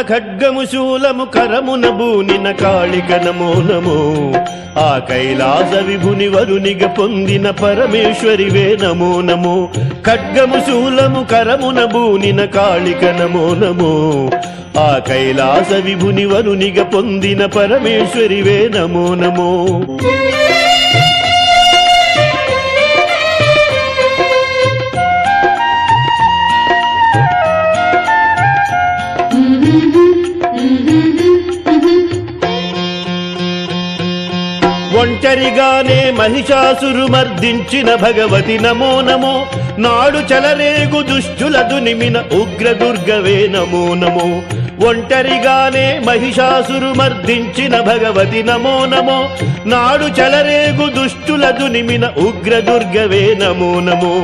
ఖడ్గము శూలము కరమున బూనిన కాళిక నమో నమో ఆ కైలాస విభుని వరునిగ పొందిన పరమేశ్వరివే నమో నమో ఖడ్గము శూలము కరమున బూనిన కాళిక నమో నమో ఆ కైలాస విభుని వరునిగ పొందిన పరమేశ్వరివే నమో నమో ఒంటరిగానే మహిషాసురు మర్దించిన భగవతి నమో నమో నాడు చలరేగు దుష్టుల దునిమిన ఉగ్ర దుర్గవే నమో నమో ఒంటరిగానే మహిషాసురు మర్దించిన భగవతి నమో నమో నాడు చలరేగు దుష్టుల దునిమిన ఉగ్ర దుర్గవే నమో నమో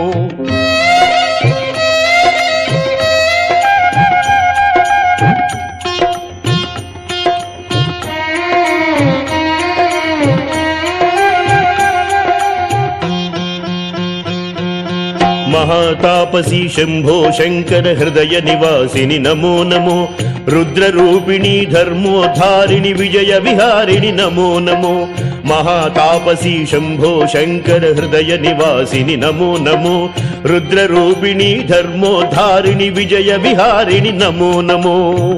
మహాతాపసి శంభో శంకర హృదయ నివాసిని నమో నమో రుద్రరూపిణి ధర్మోధారిణి విజయ విహారిణి నమో నమో మహాతాపసి శంభో శంకర హృదయ నివాసిని నమో నమో రుద్రరూపిణి ధర్మోధారిణి విజయ విహారిణి నమో నమో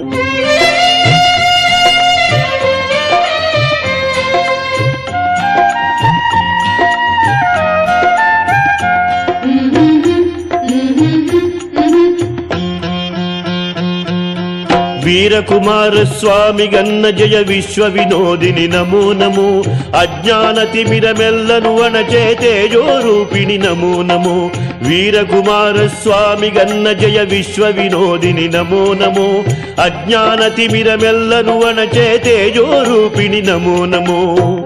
వీరకుమార స్వామి గన్న జయ విశ్వ వినోదిని నమో నమో అజ్ఞాన తిమిరమెల్లను అణచే తేజో రూపిణి నమో నమో వీరకుమార స్వామి గన్న జయ విశ్వ వినోదిని నమో నమో అజ్ఞాన తిమిరమెల్లను అణచే తేజో రూపిణి నమో నమో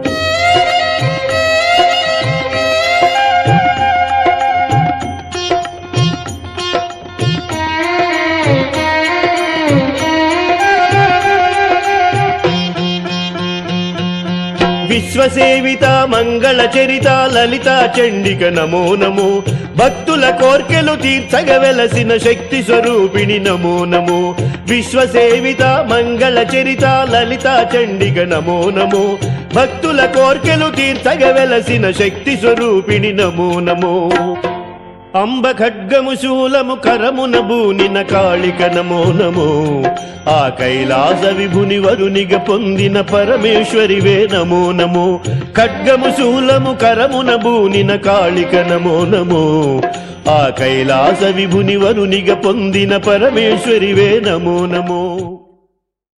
విశ్వసేవిత మంగళ చరిత లలిత చండిక నమో నమో భక్తుల కోర్కెలు తీర్చగ వెలసిన శక్తి స్వరూపిణి నమో నమో విశ్వసేవిత మంగళ చరిత లలిత చండిక నమో నమో భక్తుల కోర్కెలు తీర్చగ వెలసిన శక్తి స్వరూపిణి నమో నమో అంబ ఖడ్గము శూలము కరమున బూనిన కాళిక నమో నమో ఆ కైలాస విభుని వరునిగ పొందిన పరమేశ్వరివే నమో నమో ఖడ్గము శూలము కరమున బూనిన కాళిక నమో నమో ఆ కైలాస విభుని వరునిగ పొందిన పరమేశ్వరివే నమో నమో